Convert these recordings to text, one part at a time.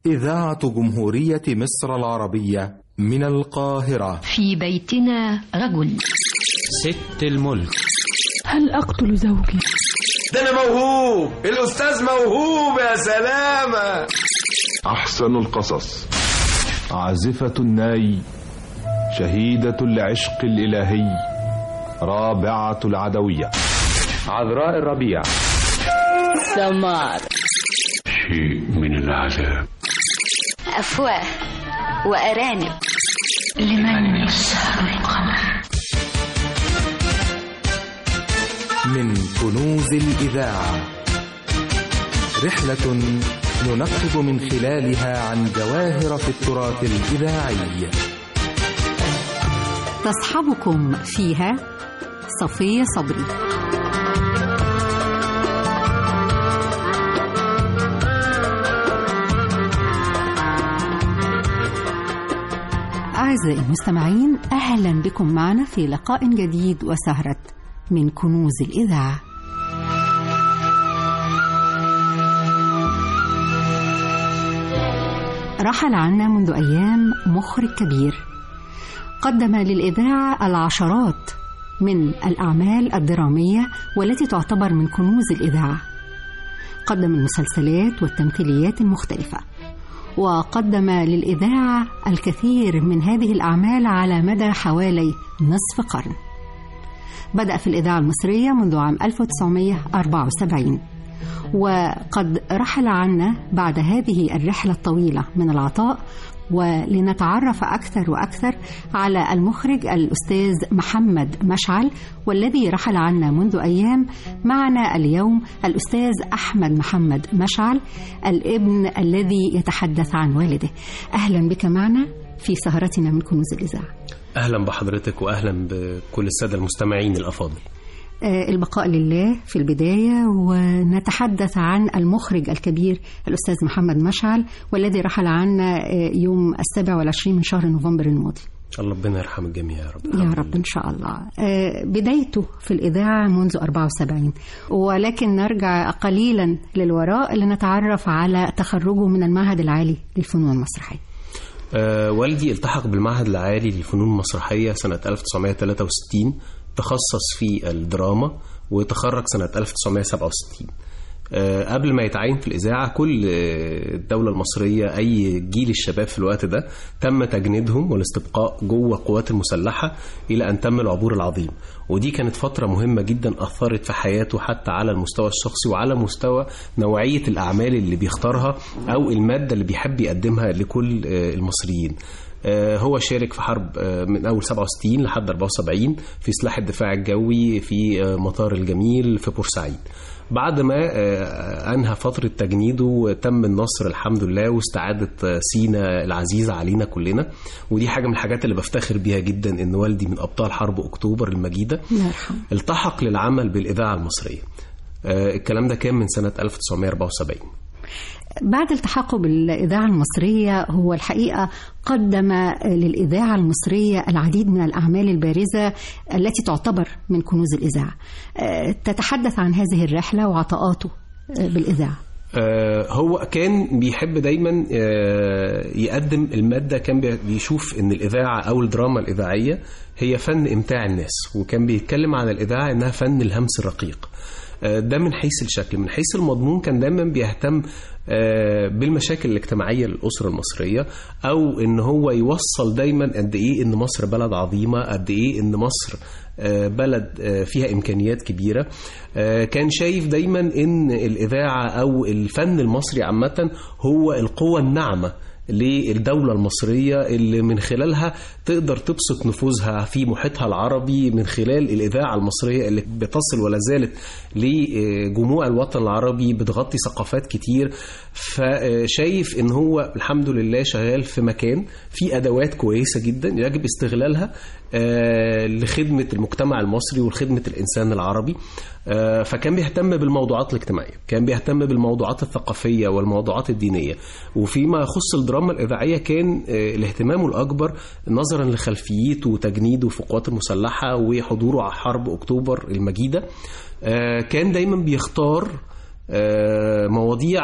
إذاعة جمهورية مصر العربية من القاهرة في بيتنا رجل ست الملك هل أقتل زوجي؟ ده أنا موهوب الأستاذ موهوب يا سلامة أحسن القصص عازفة الناي شهيدة العشق الإلهي رابعة العدوية عذراء الربيع سمار شيء من العذاب أفواه وأرانب لمن يسهر القمر من كنوز الإذاعة رحلة ننقب من خلالها عن جواهر في التراث الإذاعي تصحبكم فيها صفية صبري أعزائي المستمعين أهلا بكم معنا في لقاء جديد وسهرة من كنوز الإذاعة رحل عنا منذ أيام مخرج كبير قدم للإذاعة العشرات من الأعمال الدرامية والتي تعتبر من كنوز الإذاعة قدم المسلسلات والتمثيليات المختلفة وقدم للإذاعة الكثير من هذه الأعمال على مدى حوالي نصف قرن بدأ في الإذاعة المصرية منذ عام 1974 وقد رحل عنا بعد هذه الرحلة الطويلة من العطاء ولنتعرف أكثر وأكثر على المخرج الأستاذ محمد مشعل والذي رحل عنا منذ أيام معنا اليوم الأستاذ أحمد محمد مشعل الابن الذي يتحدث عن والده أهلا بك معنا في سهرتنا من كنوز الإذاعة أهلا بحضرتك وأهلا بكل السادة المستمعين الأفاضل البقاء لله في البداية ونتحدث عن المخرج الكبير الأستاذ محمد مشعل والذي رحل عنا يوم السابع والعشرين من شهر نوفمبر الماضي الله ربنا يرحم الجميع يا رب يا رب إن شاء الله بدايته في الإذاعة منذ 74 ولكن نرجع قليلا للوراء لنتعرف على تخرجه من المعهد العالي للفنون المسرحية أه والدي التحق بالمعهد العالي للفنون المسرحية سنة 1963 تخصص في الدراما وتخرج سنة 1967 أه قبل ما يتعين في الإذاعة كل الدولة المصرية أي جيل الشباب في الوقت ده تم تجنيدهم والاستبقاء جوه القوات المسلحة إلى أن تم العبور العظيم ودي كانت فترة مهمة جدا أثرت في حياته حتى على المستوى الشخصي وعلى مستوى نوعية الأعمال اللي بيختارها أو المادة اللي بيحب يقدمها لكل المصريين هو شارك في حرب من أول 67 لحد 74 في سلاح الدفاع الجوي في مطار الجميل في بورسعيد بعد ما أنهى فترة تجنيده تم النصر الحمد لله واستعادة سينا العزيزة علينا كلنا ودي حاجة من الحاجات اللي بفتخر بيها جدا إن والدي من أبطال حرب أكتوبر المجيدة التحق للعمل بالإذاعة المصرية الكلام ده كان من سنة 1974 بعد التحاقه بالإذاعة المصرية هو الحقيقة قدم للإذاعة المصرية العديد من الأعمال البارزة التي تعتبر من كنوز الإذاعة تتحدث عن هذه الرحلة وعطاءاته بالإذاعة هو كان بيحب دايما يقدم المادة كان بيشوف ان الإذاعة أو الدراما الإذاعية هي فن إمتاع الناس وكان بيتكلم عن الإذاعة إنها فن الهمس الرقيق ده من حيث الشكل من حيث المضمون كان دايما بيهتم بالمشاكل الاجتماعية للأسرة المصرية أو إن هو يوصل دايما قد إيه إن مصر بلد عظيمة قد إيه إن مصر بلد فيها إمكانيات كبيرة كان شايف دايما إن الإذاعة أو الفن المصري عامة هو القوة الناعمة للدولة المصرية اللي من خلالها تقدر تبسط نفوذها في محيطها العربي من خلال الإذاعة المصرية اللي بتصل ولا زالت لجموع الوطن العربي بتغطي ثقافات كتير فشايف ان هو الحمد لله شغال في مكان فيه أدوات كويسة جدا يجب استغلالها لخدمة المجتمع المصري ولخدمة الإنسان العربي فكان بيهتم بالموضوعات الاجتماعية كان بيهتم بالموضوعات الثقافية والموضوعات الدينية وفيما يخص الدراما الإذاعية كان الاهتمام الأكبر نظرا لخلفيته وتجنيده في القوات المسلحة وحضوره على حرب أكتوبر المجيدة كان دايما بيختار مواضيع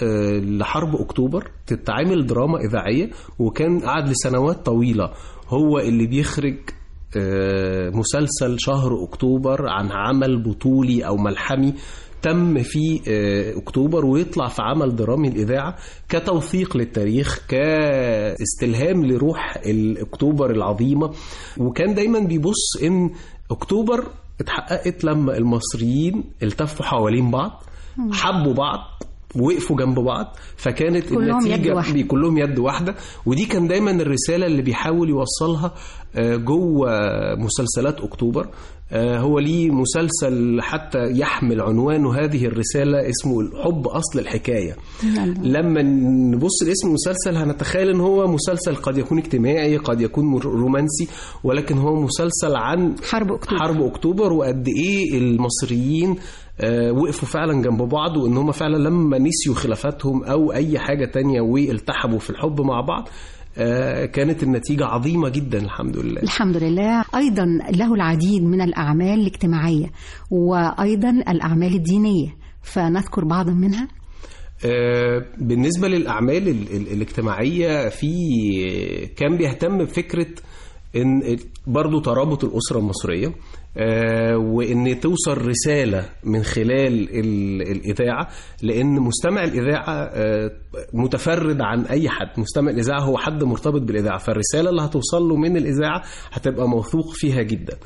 آه، لحرب اكتوبر تتعمل دراما اذاعيه وكان قعد لسنوات طويله هو اللي بيخرج آه، مسلسل شهر اكتوبر عن عمل بطولي او ملحمي تم في آه، اكتوبر ويطلع في عمل درامي الاذاعه كتوثيق للتاريخ كاستلهام لروح ال- اكتوبر العظيمه وكان دايما بيبص ان اكتوبر اتحققت لما المصريين التفوا حوالين بعض حبوا بعض وقفوا جنب بعض فكانت كلهم يد النتيجه واحدة. بي- كلهم يد واحده ودي كان دايما الرساله اللي بيحاول يوصلها آه، جوه مسلسلات اكتوبر آه، هو ليه مسلسل حتى يحمل عنوانه هذه الرساله اسمه الحب اصل الحكايه لما نبص لاسم المسلسل هنتخيل ان هو مسلسل قد يكون اجتماعي قد يكون مر- رومانسي ولكن هو مسلسل عن حرب اكتوبر حرب اكتوبر وقد ايه المصريين آه، وقفوا فعلا جنب بعض وان هم فعلا لما نسيوا خلافاتهم او اي حاجه تانية والتحموا في الحب مع بعض آه، كانت النتيجه عظيمه جدا الحمد لله الحمد لله أيضا له العديد من الأعمال الاجتماعية وأيضا الأعمال الدينية فنذكر بعضا منها آه، بالنسبة للأعمال ال- ال- الاجتماعية في كان بيهتم بفكرة ان برضو ترابط الأسرة المصرية آه، وان توصل رسالة من خلال ال- الإذاعة لأن مستمع الإذاعة آه، متفرد عن أي حد مستمع الإذاعة هو حد مرتبط بالإذاعة فالرسالة اللي هتوصل له من الإذاعة هتبقى موثوق فيها جدا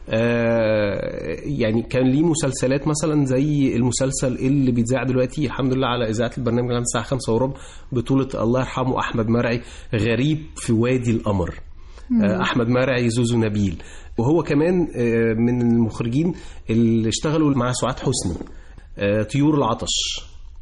آه، يعني كان ليه مسلسلات مثلا زي المسلسل اللي بيتذاع دلوقتي الحمد لله على اذاعه البرنامج العام الساعه 5 وربع بطوله الله يرحمه احمد مرعي غريب في وادي القمر آه، احمد مرعي زوزو نبيل وهو كمان آه، من المخرجين اللي اشتغلوا مع سعاد حسني آه، طيور العطش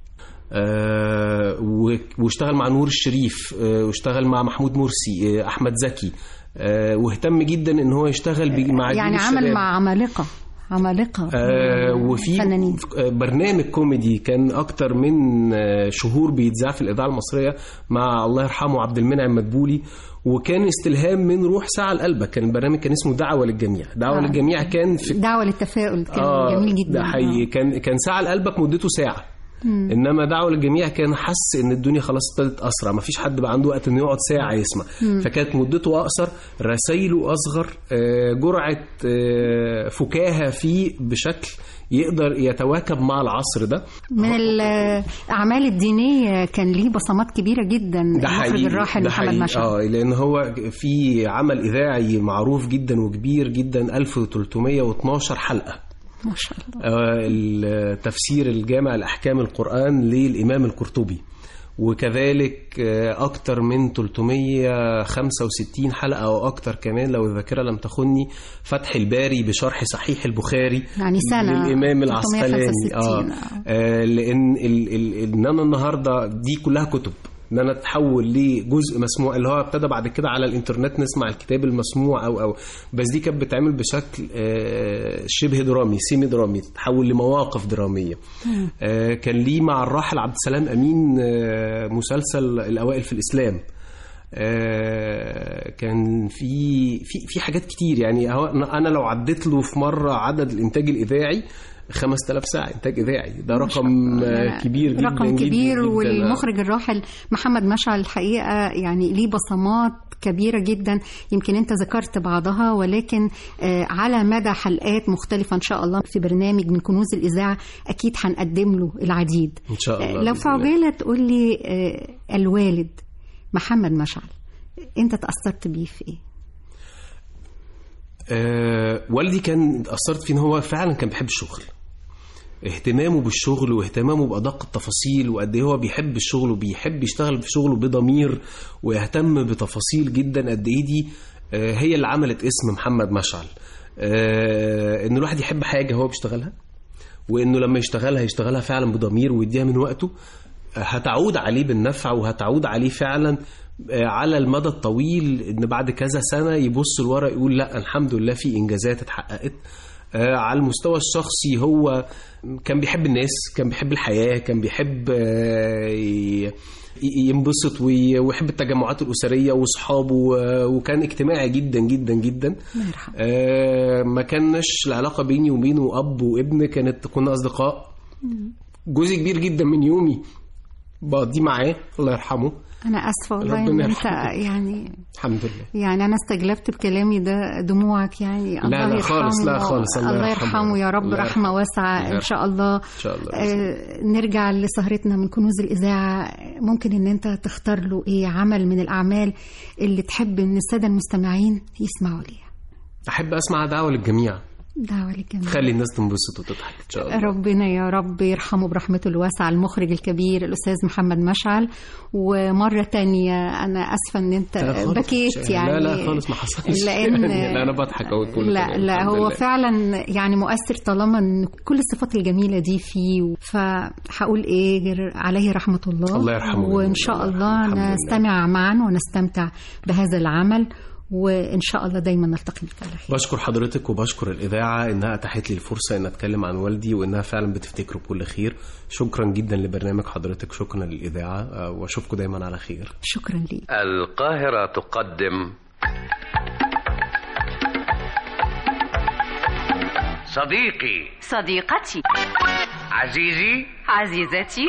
آه، و- واشتغل مع نور الشريف آه، واشتغل مع محمود مرسي آه، احمد زكي آه، واهتم جدا ان هو يشتغل بي- مع جيل يعني عمل الشباب. مع عمالقة عمالقة آه وفي فنانين. آه، برنامج كوميدي كان اكتر من آه، شهور بيتذاع في الاذاعه المصريه مع الله يرحمه عبد المنعم مدبولي وكان استلهام من روح ساعه لقلبك كان البرنامج كان اسمه دعوه للجميع دعوه آه. للجميع كان في دعوة للتفاؤل كان آه جميل جدا ده حقيقي كان كان ساعه لقلبك مدته ساعه انما دعوه للجميع كان حس ان الدنيا خلاص ابتدت اسرع مفيش حد بقى عنده وقت انه يقعد ساعه يسمع فكانت مدته اقصر رسايله اصغر آه، جرعه آه، فكاهه فيه بشكل يقدر يتواكب مع العصر ده من الأعمال الدينية كان ليه بصمات كبيرة جدا ده المخرج حقيقي الراحل ده محمد حقيقي. مشعل اه لان هو في عمل اذاعي معروف جدا وكبير جدا 1312 حلقه ما شاء الله آه، التفسير الجامع لأحكام القرآن للإمام القرطبي وكذلك آه، أكتر من 365 حلقة أو أكتر كمان لو الذاكرة لم تخني فتح الباري بشرح صحيح البخاري يعني سنة للإمام العسقلاني 365 آه. آه لأن ال- ال- إن أنا النهاردة دي كلها كتب ان انا اتحول لجزء مسموع اللي هو ابتدى بعد كده على الانترنت نسمع الكتاب المسموع او او بس دي كانت بتتعمل بشكل آه، شبه درامي سيمي درامي تتحول لمواقف دراميه آه، كان ليه مع الراحل عبد السلام امين آه، مسلسل الاوائل في الاسلام آه، كان في في في حاجات كتير يعني هو أنا- انا لو عديت له في مره عدد الانتاج الاذاعي 5000 ساعه انتاج اذاعي ده رقم آه، كبير جدا رقم جداً كبير جداً. والمخرج الراحل محمد مشعل الحقيقة يعني ليه بصمات كبيرة جدا يمكن انت ذكرت بعضها ولكن آه، على مدى حلقات مختلفة ان شاء الله في برنامج من كنوز الإذاعة أكيد هنقدم له العديد ان شاء الله آه، لو بإذن في الله. عجالة تقول لي آه، الوالد محمد مشعل انت تأثرت بيه في ايه؟ آه والدي كان اتأثرت فيه ان هو فعلا كان بيحب الشغل اهتمامه بالشغل واهتمامه بأدق التفاصيل وقد ايه هو بيحب الشغل وبيحب يشتغل في شغله بضمير ويهتم بتفاصيل جدا قد ايه دي آه هي اللي عملت اسم محمد مشعل آه ان الواحد يحب حاجة هو بيشتغلها وانه لما يشتغلها يشتغلها فعلا بضمير ويديها من وقته هتعود عليه بالنفع وهتعود عليه فعلا آه، على المدى الطويل ان بعد كذا سنه يبص لورا يقول لا الحمد لله في انجازات اتحققت آه، على المستوى الشخصي هو كان بيحب الناس كان بيحب الحياه كان بيحب آه، ي- ي- ينبسط وي- ويحب التجمعات الاسريه واصحابه و- وكان اجتماعي جدا جدا جدا الله يرحمه آه، ما كانش العلاقه بيني وبينه اب وابن كانت كنا اصدقاء جزء كبير جدا من يومي بقضيه معاه الله يرحمه انا اسفه والله ان ربنا انت يرحمه. يعني الحمد لله يعني انا استجلبت بكلامي ده دموعك يعني لا، الله لا يرحمه خالص، لا خالص، الله الله يرحمه. يرحمه يا رب الله رحمه يرحمه. واسعه الله ان شاء الله ان شاء الله آه، نرجع لسهرتنا من كنوز الإذاعة ممكن إن أنت تختار له إيه عمل من الأعمال اللي تحب إن السادة المستمعين يسمعوا ليها احب اسمع دعوه للجميع دعوة للجميع خلي الناس تنبسط وتضحك ان شاء الله ربنا يا رب يرحمه برحمته الواسعة المخرج الكبير الأستاذ محمد مشعل ومرة تانية أنا أسفة إن أنت لا خالص. بكيت يعني لا لا خالص ما حصلش لأن يعني لا انا بضحك اهو كل لا كلام. لا الحمد هو لله. فعلا يعني مؤثر طالما ان كل الصفات الجميله دي فيه فهقول ايه غير عليه رحمه الله الله يرحمه. وان شاء الله الحمد لله. نستمع معا ونستمتع بهذا العمل وان شاء الله دايما نلتقي بك على خير بشكر حضرتك وبشكر الإذاعة إنها أتاحت لي الفرصة إن أتكلم عن والدي وإنها فعلا بتفتكره بكل خير شكرا جدا لبرنامج حضرتك شكرا للإذاعة آه، وأشوفكم دايما على خير شكرا ليك القاهرة تقدم صديقي صديقتي عزيزي عزيزتي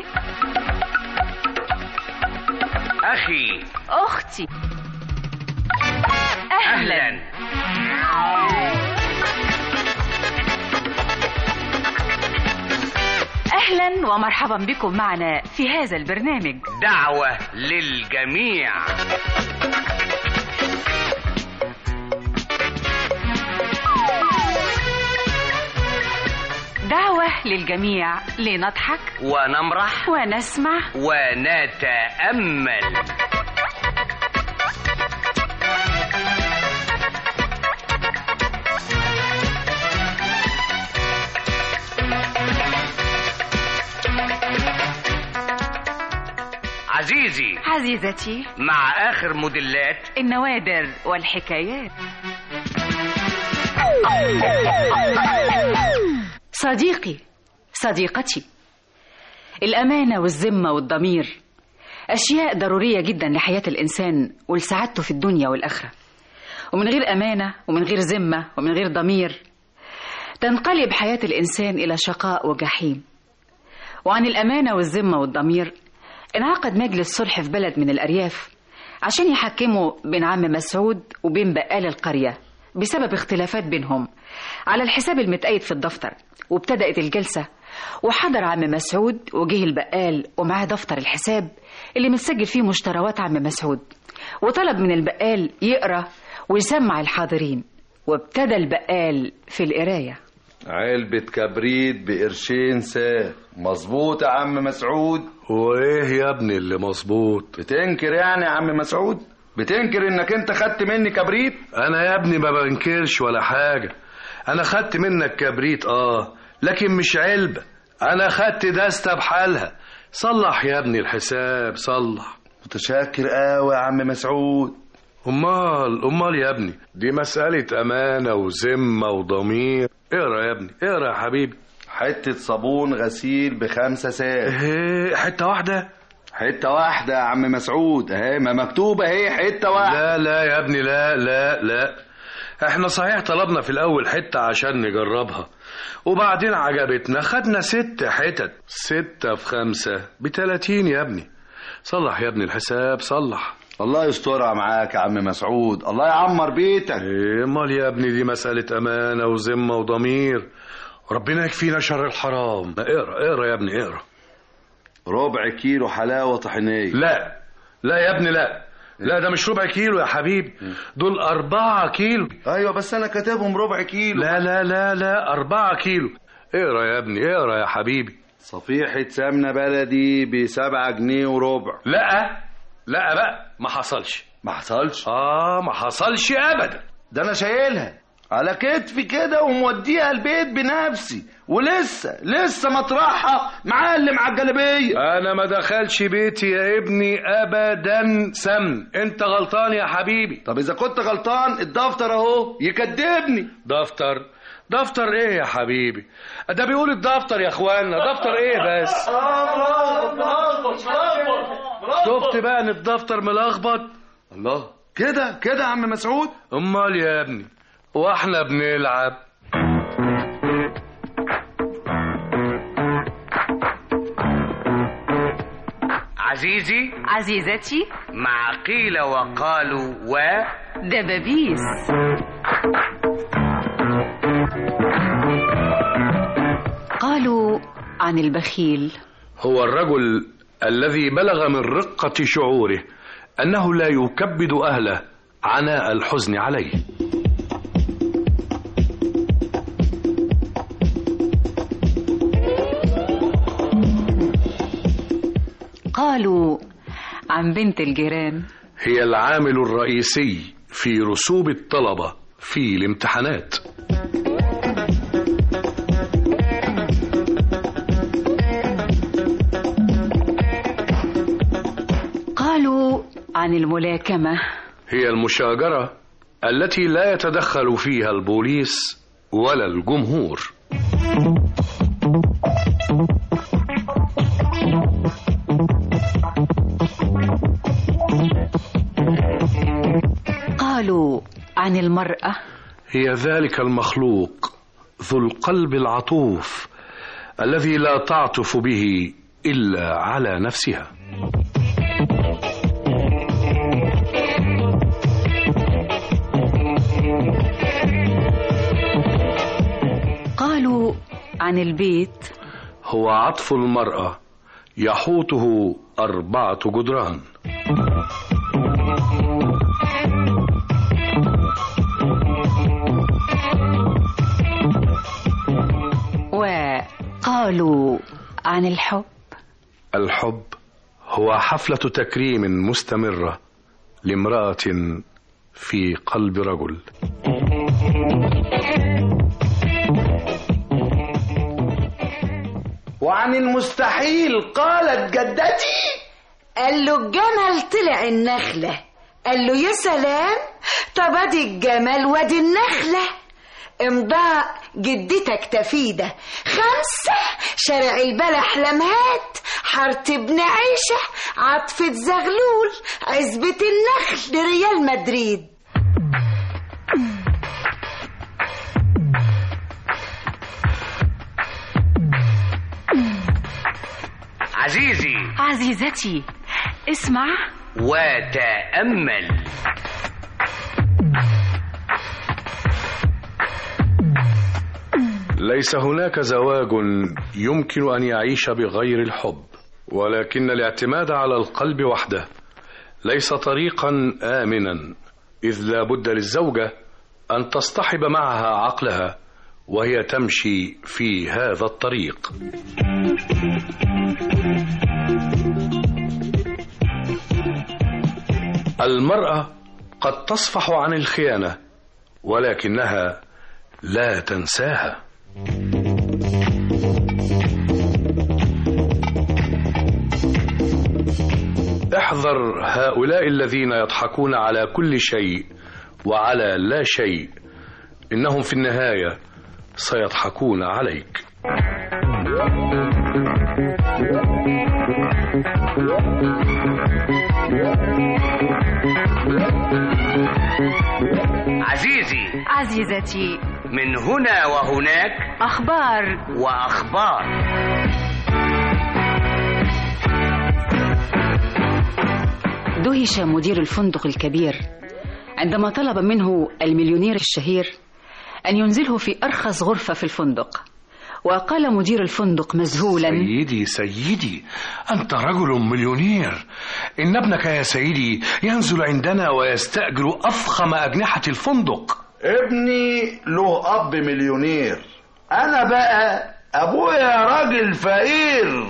أخي أختي أهلا أهلا أهلا ومرحبا بكم معنا في هذا البرنامج دعوة للجميع دعوة للجميع لنضحك ونمرح ونسمع ونتأمل عزيزي عزيزتي مع آخر موديلات النوادر والحكايات صديقي صديقتي الأمانة والذمة والضمير أشياء ضرورية جدا لحياة الإنسان ولسعادته في الدنيا والآخرة ومن غير أمانة ومن غير ذمة ومن غير ضمير تنقلب حياة الإنسان إلى شقاء وجحيم وعن الأمانة والذمة والضمير انعقد مجلس صلح في بلد من الأرياف عشان يحكموا بين عم مسعود وبين بقال القرية بسبب اختلافات بينهم على الحساب المتقيد في الدفتر وابتدأت الجلسة وحضر عم مسعود وجه البقال ومعاه دفتر الحساب اللي متسجل فيه مشتروات عم مسعود وطلب من البقال يقرأ ويسمع الحاضرين وابتدى البقال في القراية علبة كبريت بقرشين ساغ مظبوط يا عم مسعود وايه يا ابني اللي مظبوط بتنكر يعني يا عم مسعود بتنكر انك انت خدت مني كبريت انا يا ابني ما بنكرش ولا حاجة انا خدت منك كبريت اه لكن مش علبة انا خدت دستة بحالها صلح يا ابني الحساب صلح متشكر قوي يا عم مسعود امال امال يا ابني دي مسألة امانة وذمة وضمير اقرا يا ابني اقرا يا حبيبي حتة صابون غسيل بخمسة ساغ ايه حتة واحدة حتة واحدة يا عم مسعود اهي ما مكتوبة اهي حتة واحدة لا لا يا ابني لا لا لا احنا صحيح طلبنا في الاول حتة عشان نجربها وبعدين عجبتنا خدنا ست حتت ستة في خمسة بتلاتين يا ابني صلح يا ابني الحساب صلح الله يسترها معاك يا عم مسعود الله يعمر بيتك ايه امال يا ابني دي مسألة امانة وذمة وضمير ربنا يكفينا شر الحرام اقرا اقرا يا ابني اقرا ربع كيلو حلاوة طحينية لا لا يا ابني لا لا ده مش ربع كيلو يا حبيبي دول أربعة كيلو ايوه بس انا كاتبهم ربع كيلو لا لا لا لا أربعة كيلو اقرا يا ابني اقرا يا حبيبي صفيحة سمنة بلدي بسبعة جنيه وربع لا لا بقى ما حصلش ما حصلش اه ما حصلش ابدا ده انا شايلها على كتفي كده وموديها البيت بنفسي ولسه لسه مطرحها معلم على الجلابيه انا ما دخلش بيتي يا ابني ابدا سمن انت غلطان يا حبيبي طب اذا كنت غلطان الدفتر اهو يكدبني دفتر دفتر ايه يا حبيبي ده بيقول الدفتر يا اخوانا دفتر ايه بس شفت بقى ان الدفتر ملخبط الله كده كده يا عم مسعود امال يا ابني واحنا بنلعب عزيزي عزيزتي مع قيل وقالوا و دبابيس قالوا عن البخيل هو الرجل الذي بلغ من رقة شعوره أنه لا يكبد أهله عناء الحزن عليه قالوا عن بنت الجيران هي العامل الرئيسي في رسوب الطلبة في الامتحانات قالوا عن الملاكمة هي المشاجرة التي لا يتدخل فيها البوليس ولا الجمهور قالوا عن المرأة هي ذلك المخلوق ذو القلب العطوف الذي لا تعطف به إلا على نفسها قالوا عن البيت هو عطف المرأة يحوطه أربعة جدران وقالوا عن الحب الحب هو حفلة تكريم مستمرة لامرأة في قلب رجل وعن المستحيل قالت جدتي قال له الجمل طلع النخلة قال له يا سلام طب ادي الجمل وادي النخلة امضاء جدتك تفيدة خمسة شارع البلح لمهات حارة ابن عيشة عطفة زغلول عزبة النخل ريال مدريد عزيزي عزيزتي اسمع وتأمل ليس هناك زواج يمكن أن يعيش بغير الحب ولكن الاعتماد على القلب وحده ليس طريقا آمنا إذ لا بد للزوجة أن تصطحب معها عقلها وهي تمشي في هذا الطريق المرأة قد تصفح عن الخيانة ولكنها لا تنساها احذر هؤلاء الذين يضحكون على كل شيء وعلى لا شيء انهم في النهايه سيضحكون عليك عزيزي عزيزتي من هنا وهناك أخبار وأخبار دهش مدير الفندق الكبير عندما طلب منه المليونير الشهير أن ينزله في أرخص غرفة في الفندق وقال مدير الفندق مذهولا سيدي سيدي أنت رجل مليونير إن ابنك يا سيدي ينزل عندنا ويستأجر أفخم أجنحة الفندق ابني له اب مليونير انا بقى ابويا راجل فقير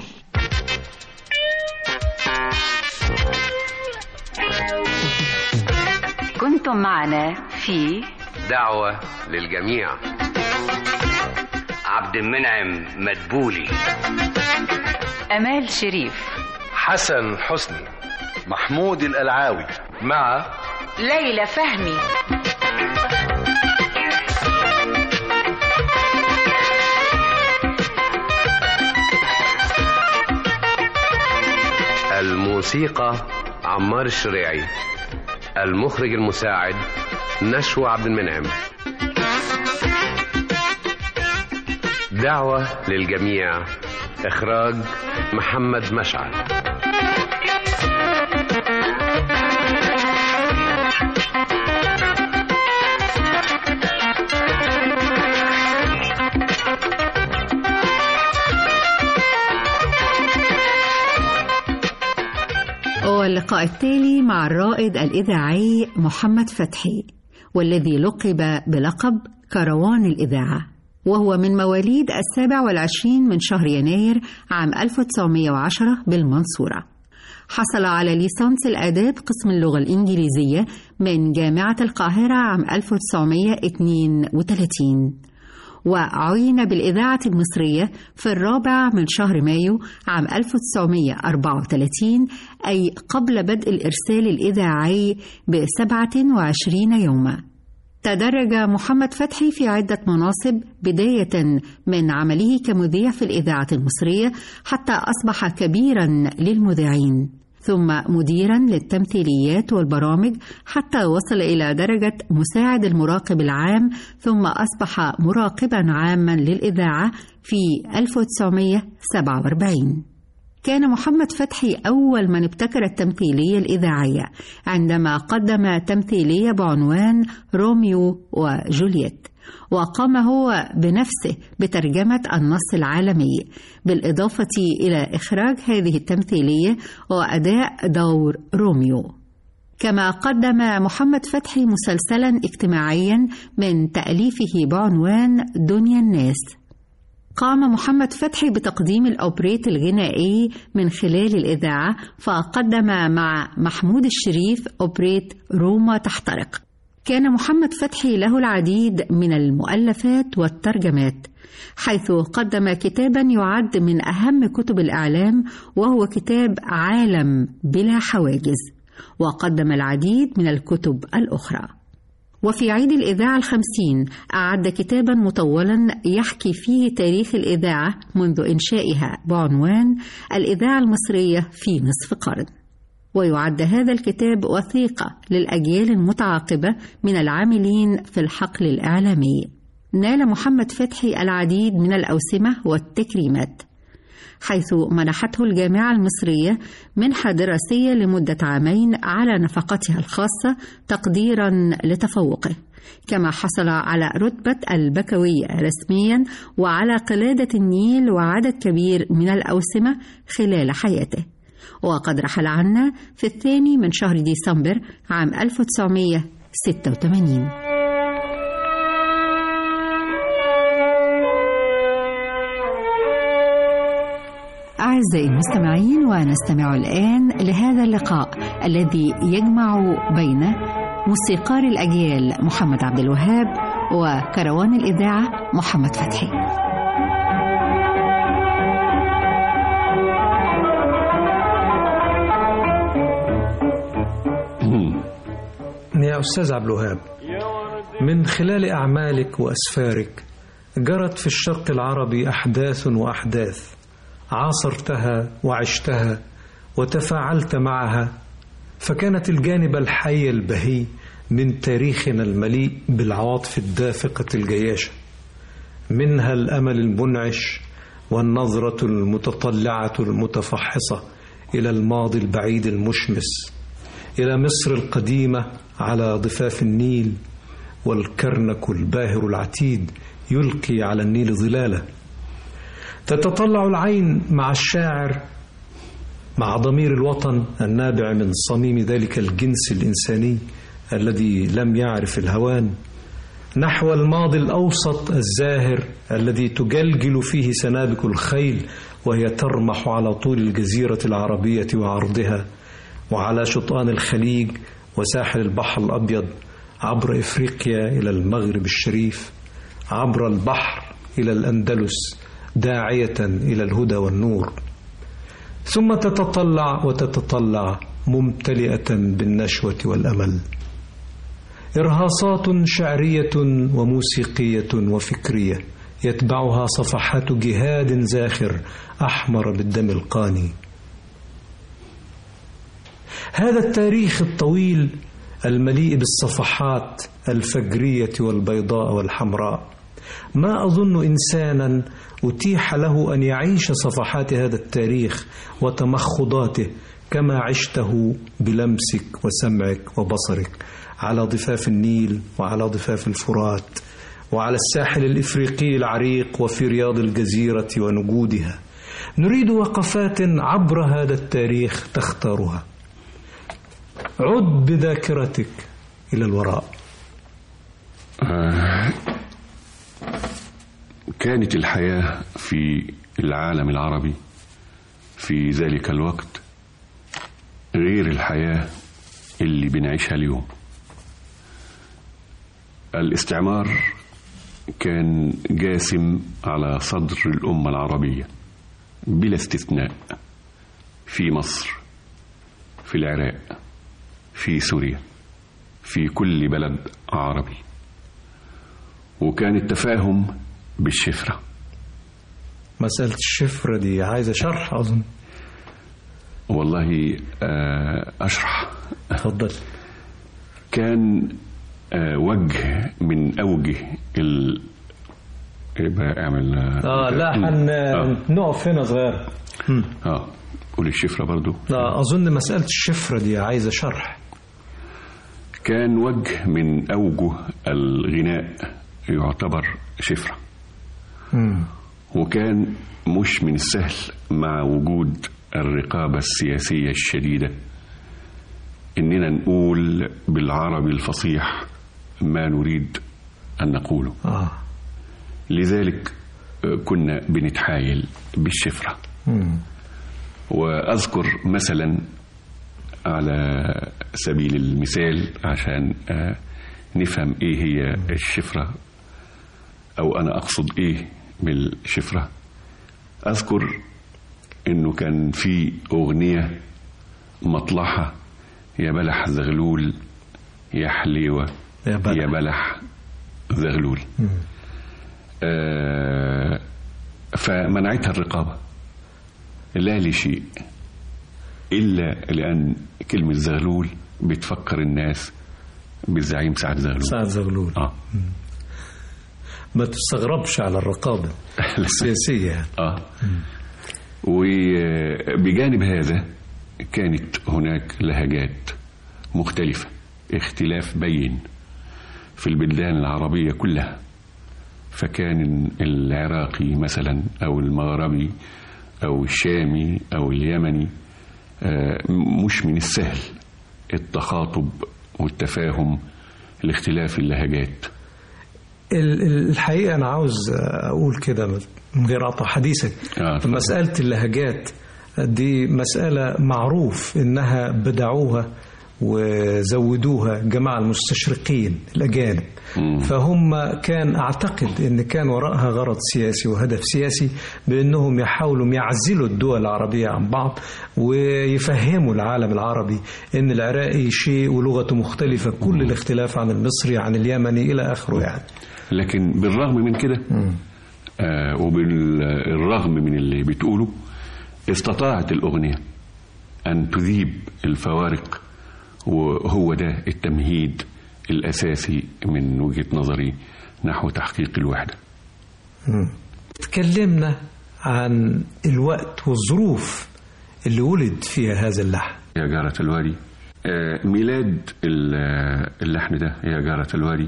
كنتم معنا في دعوة للجميع عبد المنعم مدبولي أمال شريف حسن حسني محمود القلعاوي مع ليلى فهمي الموسيقى عمار الشريعي المخرج المساعد نشوى عبد المنعم دعوة للجميع إخراج محمد مشعل اللقاء التالي مع الرائد الإذاعي محمد فتحي والذي لقب بلقب كروان الإذاعة وهو من مواليد السابع والعشرين من شهر يناير عام 1910 بالمنصورة حصل على ليسانس الآداب قسم اللغة الإنجليزية من جامعة القاهرة عام 1932 وعين بالإذاعة المصرية في الرابع من شهر مايو عام 1934 أي قبل بدء الإرسال الإذاعي بسبعة وعشرين يوما تدرج محمد فتحي في عدة مناصب بداية من عمله كمذيع في الإذاعة المصرية حتى أصبح كبيرا للمذيعين ثم مديرا للتمثيليات والبرامج حتى وصل إلى درجة مساعد المراقب العام ثم أصبح مراقبا عاما للإذاعة في 1947 كان محمد فتحي أول من ابتكر التمثيلية الإذاعية عندما قدم تمثيلية بعنوان روميو وجولييت وقام هو بنفسه بترجمة النص العالمي بالإضافة إلى إخراج هذه التمثيلية وأداء دور روميو كما قدم محمد فتحي مسلسلا اجتماعيا من تأليفه بعنوان دنيا الناس قام محمد فتحي بتقديم الأوبريت الغنائي من خلال الإذاعة فقدم مع محمود الشريف أوبريت روما تحترق كان محمد فتحي له العديد من المؤلفات والترجمات حيث قدم كتابا يعد من أهم كتب الإعلام وهو كتاب عالم بلا حواجز وقدم العديد من الكتب الأخرى وفي عيد الإذاعة الخمسين أعد كتابا مطولا يحكي فيه تاريخ الإذاعة منذ إنشائها بعنوان الإذاعة المصرية في نصف قرن ويعد هذا الكتاب وثيقة للأجيال المتعاقبة من العاملين في الحقل الإعلامي نال محمد فتحي العديد من الأوسمة والتكريمات حيث منحته الجامعة المصرية منحة دراسية لمدة عامين على نفقتها الخاصة تقديرا لتفوقه كما حصل على رتبة البكوية رسميا وعلى قلادة النيل وعدد كبير من الأوسمة خلال حياته وقد رحل عنا في الثاني من شهر ديسمبر عام 1986 أعزائي المستمعين ونستمع الآن لهذا اللقاء الذي يجمع بين موسيقار الأجيال محمد عبد الوهاب وكروان الإذاعة محمد فتحي يا أستاذ عبد الوهاب من خلال أعمالك وأسفارك جرت في الشرق العربي أحداث وأحداث عاصرتها وعشتها وتفاعلت معها فكانت الجانب الحي البهي من تاريخنا المليء بالعواطف الدافقة الجياشة منها الأمل المنعش والنظرة المتطلعة المتفحصة إلى الماضي البعيد المشمس إلى مصر القديمة على ضفاف النيل والكرنك الباهر العتيد يلقي على النيل ظلاله تتطلع العين مع الشاعر مع ضمير الوطن النابع من صميم ذلك الجنس الإنساني الذي لم يعرف الهوان نحو الماضي الأوسط الزاهر الذي تجلجل فيه سنابك الخيل وهي ترمح على طول الجزيرة العربية وعرضها وعلى شطآن الخليج وساحل البحر الأبيض عبر إفريقيا إلى المغرب الشريف عبر البحر إلى الأندلس داعية إلى الهدى والنور ثم تتطلع وتتطلع ممتلئة بالنشوة والأمل إرهاصات شعرية وموسيقية وفكرية يتبعها صفحات جهاد زاخر أحمر بالدم القاني هذا التاريخ الطويل المليء بالصفحات الفجرية والبيضاء والحمراء ما أظن إنسانا أتيح له أن يعيش صفحات هذا التاريخ وتمخضاته كما عشته بلمسك وسمعك وبصرك على ضفاف النيل وعلى ضفاف الفرات وعلى الساحل الإفريقي العريق وفي رياض الجزيرة ونجودها نريد وقفات عبر هذا التاريخ تختارها عد بذاكرتك إلى الوراء آه، كانت الحياة في العالم العربي في ذلك الوقت غير الحياة اللي بنعيشها اليوم الاستعمار كان جاسم على صدر الأمة العربية بلا استثناء في مصر في العراق في سوريا في كل بلد عربي وكان التفاهم بالشفرة مسألة الشفرة دي عايزة شرح أظن والله آه، أشرح تفضل كان آه، وجه من أوجه ال يبقى اعمل اه لا حن نقف هنا صغير اه قول الشفرة برضو لا أظن مسألة الشفرة دي عايزة شرح كان وجه من أوجه الغناء يعتبر شفرة مم. وكان مش من السهل مع وجود الرقابة السياسية الشديدة إننا نقول بالعربي الفصيح ما نريد أن نقوله آه. لذلك آه، كنا بنتحايل بالشفرة مم. وأذكر مثلا على سبيل المثال عشان آه، نفهم إيه هي الشفرة أو أنا أقصد إيه بالشفرة أذكر إنه كان في أغنية مطلعها يا بلح زغلول يا حليوة يا بلح, يا بلح زغلول مم. آه، فمنعتها الرقابة لا لشيء إلا لأن كلمة زغلول بتفكر الناس بالزعيم سعد زغلول سعد زغلول آه. ما تستغربش على الرقابة السياسية يعني. آه. وبجانب هذا كانت هناك لهجات مختلفة اختلاف بين في البلدان العربية كلها فكان العراقي مثلا أو المغربي أو الشامي أو اليمني آه، مش من السهل التخاطب والتفاهم لاختلاف اللهجات ال- ال- الحقيقة أنا عاوز أقول كده من غير قطع حديثك آه، اتفضل. مسألة اللهجات دي مسألة معروف إنها بدعوها وزودوها جماعة المستشرقين الأجانب فهم كان أعتقد أن كان وراءها غرض سياسي وهدف سياسي بأنهم يحاولوا يعزلوا الدول العربية عن بعض ويفهموا العالم العربي أن العراقي شيء ولغته مختلفة كل الاختلاف عن المصري عن اليمني إلى آخره يعني لكن بالرغم من كده آه وبالرغم من اللي بتقوله استطاعت الأغنية أن تذيب الفوارق وهو ده التمهيد الأساسي من وجهة نظري نحو تحقيق الوحدة تكلمنا عن الوقت والظروف اللي ولد فيها هذا اللحن يا جارة الوادي آه، ميلاد ال- اللحن ده يا جارة الوادي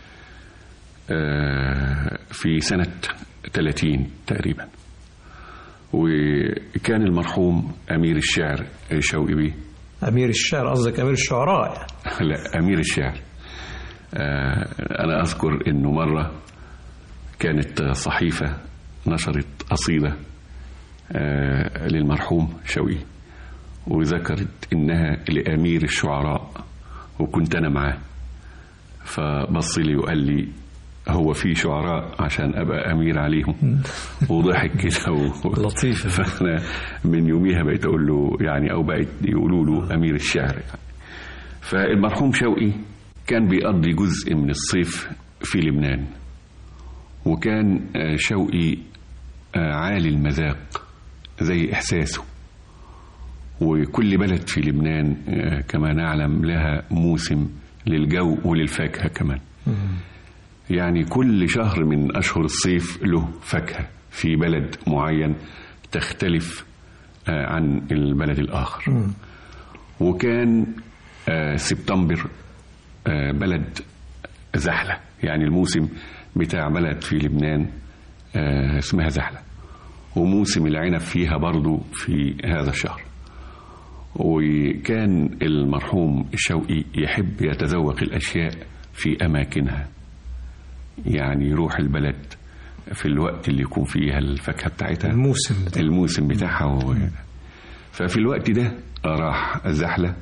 آه، في سنة 30 تقريبا وكان المرحوم أمير الشعر شوقي بيه أمير الشعر قصدك أمير الشعراء يعني. لا أمير الشعر آه، أنا أذكر أنه مرة كانت صحيفة نشرت قصيدة آه، للمرحوم شوقي وذكرت إنها لأمير الشعراء وكنت أنا معاه فبص لي وقال لي هو في شعراء عشان أبقى أمير عليهم وضحك كده و... لطيف فأنا من يوميها بقيت أقول له يعني أو بقيت يقولوا له أمير الشعر يعني فالمرحوم شوقي كان بيقضي جزء من الصيف في لبنان وكان آه، شوقي آه، عالي المذاق زي إحساسه وكل بلد في لبنان آه، كما نعلم لها موسم للجو وللفاكهة كمان يعني كل شهر من أشهر الصيف له فاكهة في بلد معين تختلف آه، عن البلد الآخر وكان آه، سبتمبر آه، بلد زحلة يعني الموسم بتاع بلد في لبنان آه، اسمها زحلة وموسم العنب فيها برضو في هذا الشهر وكان المرحوم شوقي يحب يتذوق الأشياء في أماكنها يعني يروح البلد في الوقت اللي يكون فيها الفاكهة بتاعتها الموسم بتاعها الموسم بتاعها و... ففي الوقت ده راح زحلة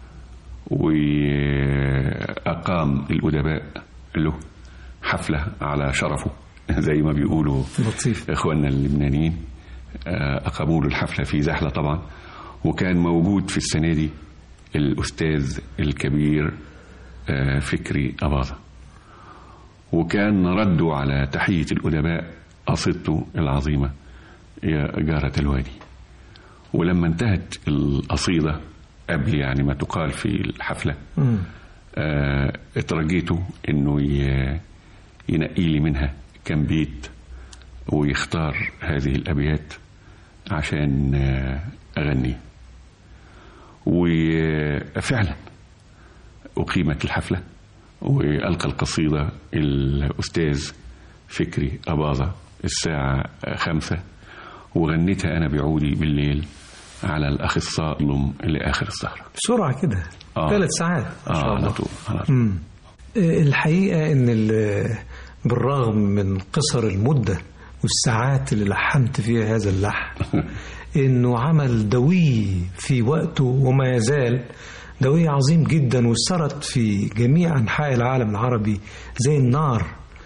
وأقام الأدباء له حفلة على شرفه زي ما بيقولوا لطيف إخواننا اللبنانيين أقاموا له الحفلة في زحلة طبعا وكان موجود في السنة دي الأستاذ الكبير فكري أباظة وكان رده على تحية الأدباء قصيدته العظيمة يا جارة الوادي ولما انتهت القصيدة قبل يعني ما تقال في الحفلة آه اترجيته انه ينقي لي منها كم بيت ويختار هذه الابيات عشان آه اغني وفعلا اقيمت الحفله والقى القصيده الاستاذ فكري اباظه الساعه خمسة وغنيتها انا بعودي بالليل على الاخصاء لم لاخر السهره بسرعه كده آه. ثلاث ساعات ما شاء اه الله على طول على طول مم. الحقيقة إن ال- بالرغم من قصر المدة والساعات اللي لحنت فيها هذا اللحن إنه عمل دوي في وقته وما يزال دوي عظيم جدا وسرت في جميع أنحاء العالم العربي زي النار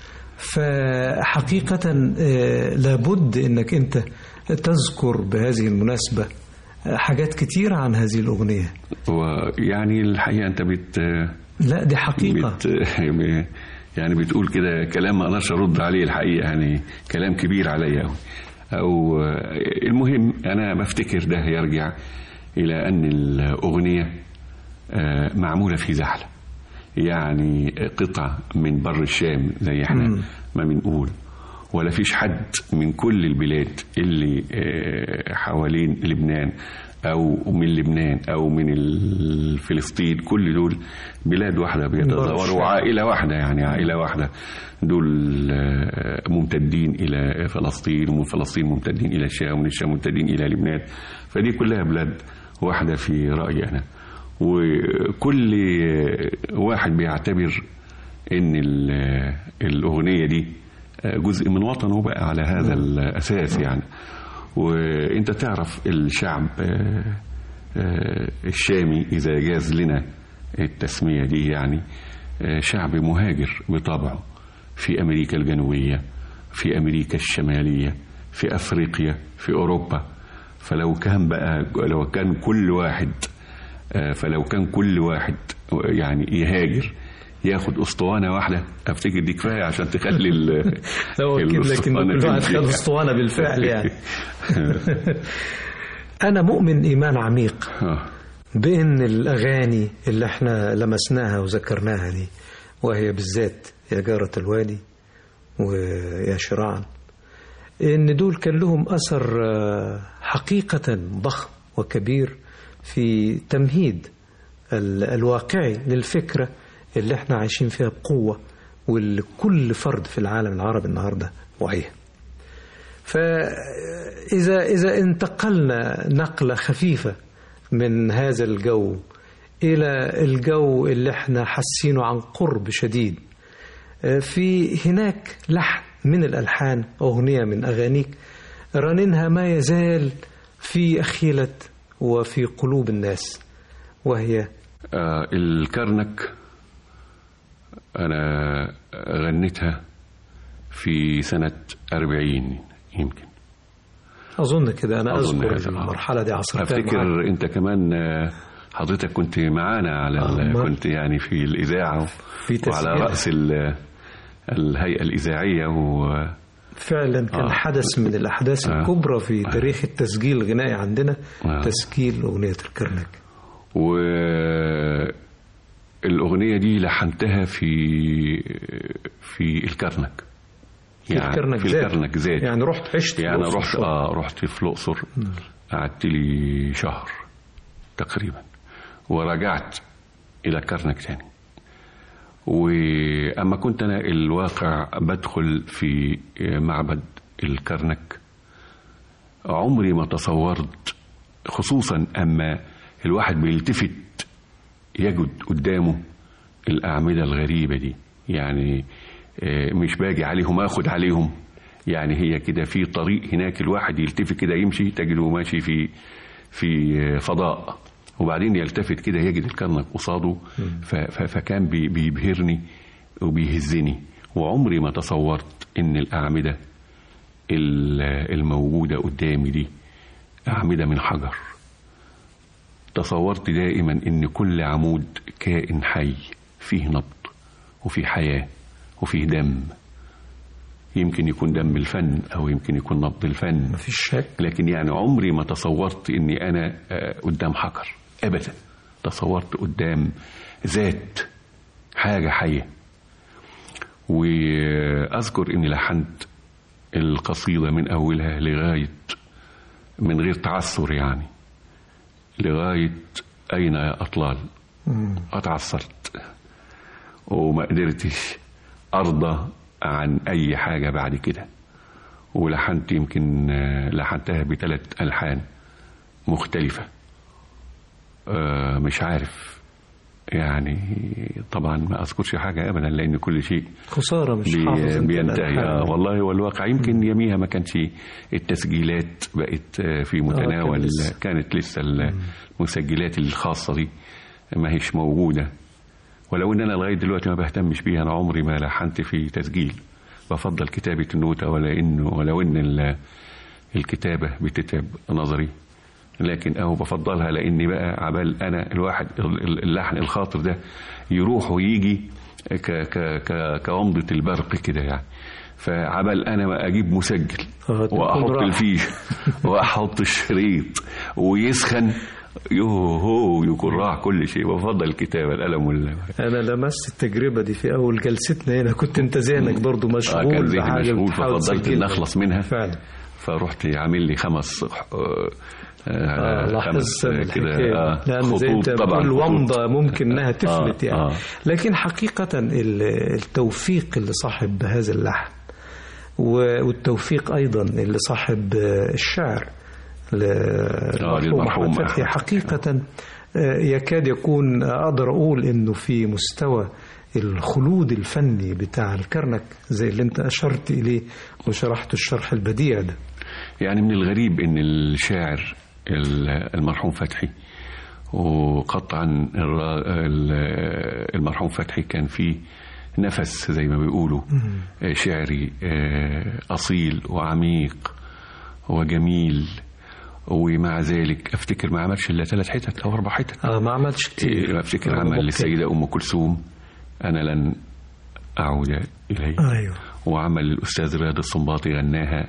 فحقيقة آه، لابد إنك أنت تذكر بهذه المناسبة آه، حاجات كتيرة عن هذه الأغنية ويعني الحقيقه انت بت لا دي حقيقة بت يعني بتقول كده كلام ما اقدرش ارد عليه الحقيقه يعني كلام كبير عليا قوي او المهم انا بفتكر ده يرجع الى ان الاغنيه آه، معموله في زحله يعني قطعه من بر الشام زي احنا مم. ما بنقول ولا فيش حد من كل البلاد اللي آه، حوالين لبنان او من لبنان او من ال- فلسطين كل دول بلاد واحده بيتدوروا عائله واحده يعني عائله واحده دول آه، ممتدين الى فلسطين ومن فلسطين ممتدين الى الشام ومن الشام ممتدين الى لبنان فدي كلها بلاد واحده في رايي انا وكل واحد بيعتبر ان ال- الاغنيه دي جزء من وطنه بقى على هذا الاساس يعني وانت تعرف الشعب آه، آه، الشامي اذا جاز لنا التسميه دي يعني آه، شعب مهاجر بطبعه في امريكا الجنوبيه في امريكا الشماليه في افريقيا في اوروبا فلو كان بقى لو كان كل واحد آه، فلو كان كل واحد يعني يهاجر ياخد اسطوانه واحده افتكر دي كفايه عشان تخلي ال- لو أكيد لكن الأسطوانة كل واحد تمشي. خد اسطوانة بالفعل يعني أنا مؤمن إيمان عميق بأن الأغاني اللي احنا لمسناها وذكرناها دي وهي بالذات يا جارة الوادي ويا شراعا إن دول كان لهم أثر آه، حقيقة ضخم وكبير في تمهيد ال- الواقعي للفكرة اللي احنا عايشين فيها بقوة واللي كل فرد في العالم العربي النهاردة وعيها فإذا إذا انتقلنا نقلة خفيفة من هذا الجو إلى الجو اللي احنا حاسينه عن قرب شديد في هناك لحن من الألحان أغنية من أغانيك رننها ما يزال في أخيلة وفي قلوب الناس وهي آه، الكرنك أنا غنيتها في سنة أربعين يمكن أظن كده أنا أظن أذكر هذا، آه. المرحلة دي عصرتها أفتكر معاك. أنت كمان آه، حضرتك كنت معانا على ال- آه. كنت يعني في الإذاعة في وعلى تسجيل. رأس ال- الهيئة الإذاعية و فعلا كان آه. حدث من الأحداث آه. الكبرى في تاريخ التسجيل الغنائي عندنا آه. تسجيل أغنية الكرنك والأغنية دي لحنتها في في الكرنك في الكرنك في ذات. الكرنك ذات يعني رحت عشت في يعني الأقصر رحت شوية. اه رحت في الأقصر قعدت لي شهر تقريبا ورجعت إلى كرنك تاني وأما كنت أنا الواقع بدخل في معبد الكرنك عمري ما تصورت خصوصا أما الواحد بيلتفت يجد قدامه الأعمدة الغريبة دي يعني آه، مش باجي عليهم اخد عليهم يعني هي كده في طريق هناك الواحد يلتفت كده يمشي تجده ماشي في في آه، فضاء وبعدين يلتفت كده يجد الكرنك قصاده ف- ف- فكان بي- بيبهرني وبيهزني وعمري ما تصورت ان الاعمده ال- الموجوده قدامي دي اعمده من حجر تصورت دائما ان كل عمود كائن حي فيه نبض وفيه حياه وفيه دم يمكن يكون دم الفن او يمكن يكون نبض الفن مفيش شك لكن يعني عمري ما تصورت اني انا آه، قدام حجر ابدا تصورت قدام ذات حاجه حيه واذكر اني لحنت القصيده من اولها لغايه من غير تعثر يعني لغايه اين يا اطلال اتعثرت وما قدرتش ارضى عن اي حاجه بعد كده ولحنت يمكن آه، لحنتها بثلاث ألحان مختلفة آه، مش عارف يعني طبعا ما أذكرش حاجة أبدا لأن كل شيء خسارة مش بي- حافظ أنت بينتهي الألحان. آه، والله هو الواقع يمكن يميها ما كانش التسجيلات بقت آه، في متناول كان لسه. كانت لسه المسجلات الخاصة دي ما هيش موجودة ولو ان انا لغايه دلوقتي ما بهتمش بيها انا عمري ما لحنت في تسجيل بفضل كتابه النوتة ولا انه ولو ان ال- الكتابه بتتعب نظري لكن اهو بفضلها لاني بقى عبال انا الواحد ال- ال- اللحن الخاطر ده يروح ويجي ك ك ك كومضة البرق كده يعني فعبال انا ما اجيب مسجل واحط راح. الفيش واحط الشريط ويسخن يوهو يكون راح كل شيء بفضل الكتابه القلم وال انا لمست التجربه دي في اول جلستنا هنا كنت انت ذهنك برضو آه، كان مشغول ذهني بحاجه مشغول بتحاول ففضلت تسجلها. ان اخلص منها فعلا فرحت عامل لي خمس آه، آه آه لاحظت خمس آه، كده الحكايه آه لان زي انت خطوط طبعا بتقول خطوط. ومضه ممكن انها تفلت آه، يعني آه. لكن حقيقه ال- التوفيق اللي صاحب هذا اللحن و- والتوفيق ايضا اللي صاحب آه، الشعر ل- المرحوم للمرحوم احمد فتحي أحمد. حقيقه آه، يكاد يكون اقدر اقول انه في مستوى الخلود الفني بتاع الكرنك زي اللي انت اشرت اليه وشرحت الشرح البديع ده يعني من الغريب ان الشاعر ال- المرحوم فتحي وقطعا الر- ال- المرحوم فتحي كان فيه نفس زي ما بيقولوا آه، شعري آه، اصيل وعميق وجميل ومع ذلك افتكر ما عملش الا ثلاث حتت او اربع حتت اه ما عملش كتير إيه، افتكر آه، عمل أوكي. للسيده ام كلثوم انا لن اعود اليه ايوه وعمل الاستاذ رياض السنباطي غناها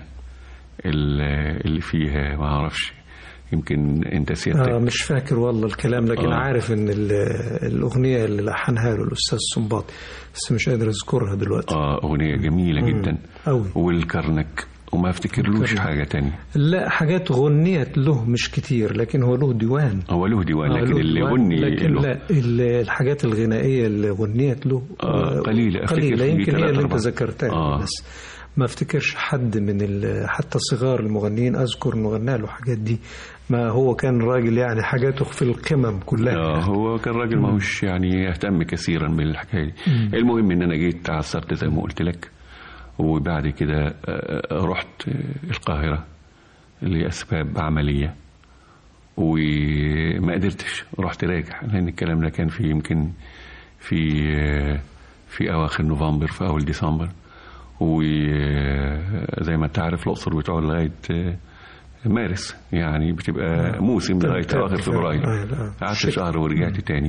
ال- اللي فيها ما اعرفش يمكن انت سيادتك آه مش فاكر والله الكلام لكن آه. آه. عارف ان ال- الاغنيه اللي لحنها له الاستاذ سنباط بس مش قادر اذكرها دلوقتي اه اغنيه جميله مم. جدا أوي. والكرنك وما افتكرلوش الكرنك. حاجه تانية لا حاجات غنيت له مش كتير لكن هو له ديوان هو له ديوان آه، لكن له اللي ديوان، غني لكن له لا ال- الحاجات الغنائيه اللي غنيت له آه، قليلة. أفتكر قليله في يمكن هي ثلاثة اللي انت أربعة. ذكرتها آه. بس ما افتكرش حد من ال- حتى صغار المغنيين اذكر انه غنى له الحاجات دي ما هو كان راجل يعني حاجاته في القمم كلها آه هو كان راجل ماهوش يعني يهتم كثيرا بالحكايه دي مم. المهم ان انا جيت تعثرت زي ما قلت لك وبعد كده آه، رحت آه، القاهره لاسباب عمليه وما قدرتش رحت راجع لان الكلام ده كان في يمكن في آه، في اواخر نوفمبر في اول ديسمبر وزي ما انت عارف الاقصر بتقعد لغايه آه، مارس يعني بتبقى موسم لغايه اواخر فبراير قعدت شهر ورجعت تاني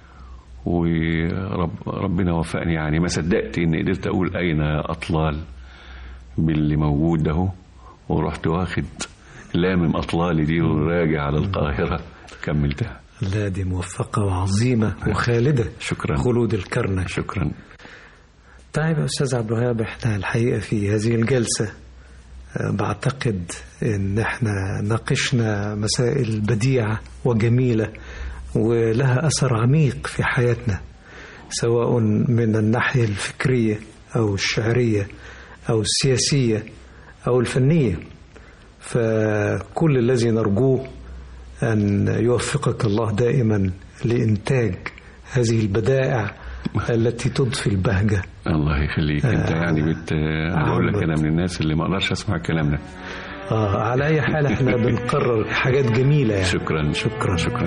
وربنا وفقني يعني ما صدقت اني قدرت اقول اين يا اطلال باللي موجود ده ورحت واخد لامم اطلالي دي وراجع على القاهره كملتها لا دي موفقة وعظيمة وخالدة شكرا خلود الكرنك شكرا طيب يا أستاذ عبد الوهاب احنا الحقيقة في هذه الجلسة آه، بعتقد ان احنا ناقشنا مسائل بديعة وجميلة ولها أثر عميق في حياتنا سواء من الناحية الفكرية أو الشعرية أو السياسية أو الفنية فكل الذي نرجوه أن يوفقك الله دائما لإنتاج هذه البدائع التي تضفي البهجة الله يخليك انت يعني بت اقول لك انا من الناس اللي ما اقدرش اسمع الكلام ده آه على أي حال احنا بنقرر حاجات جميلة يعني شكرا شكرا شكرا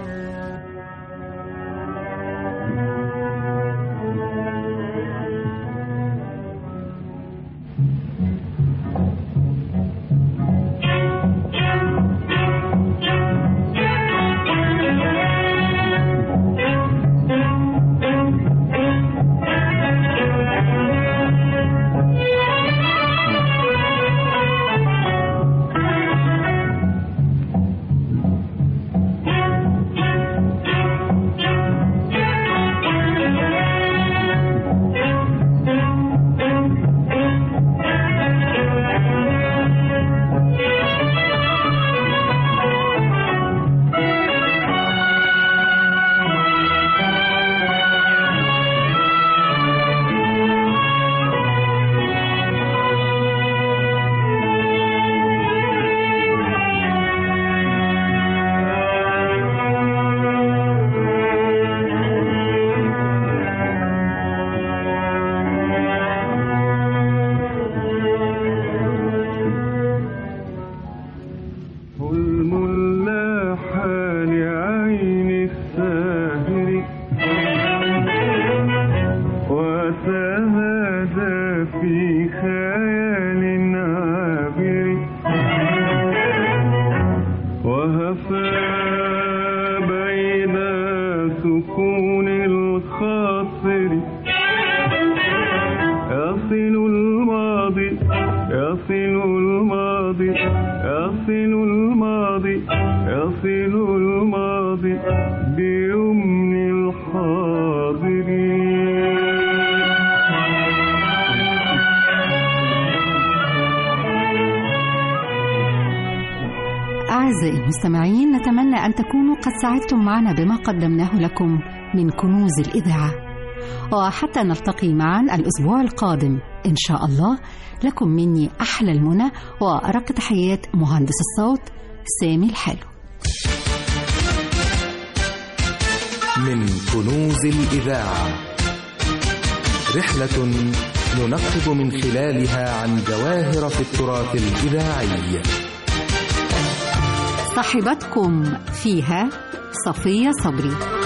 أعزائي المستمعين نتمنى أن تكونوا قد سعدتم معنا بما قدمناه لكم من كنوز الإذاعة وحتى نلتقي معا الأسبوع القادم إن شاء الله لكم مني أحلى المنى وأرق تحيات مهندس الصوت سامي الحلو من كنوز الإذاعة رحلة ننقب من خلالها عن جواهر في التراث الإذاعي صاحبتكم فيها صفية صبري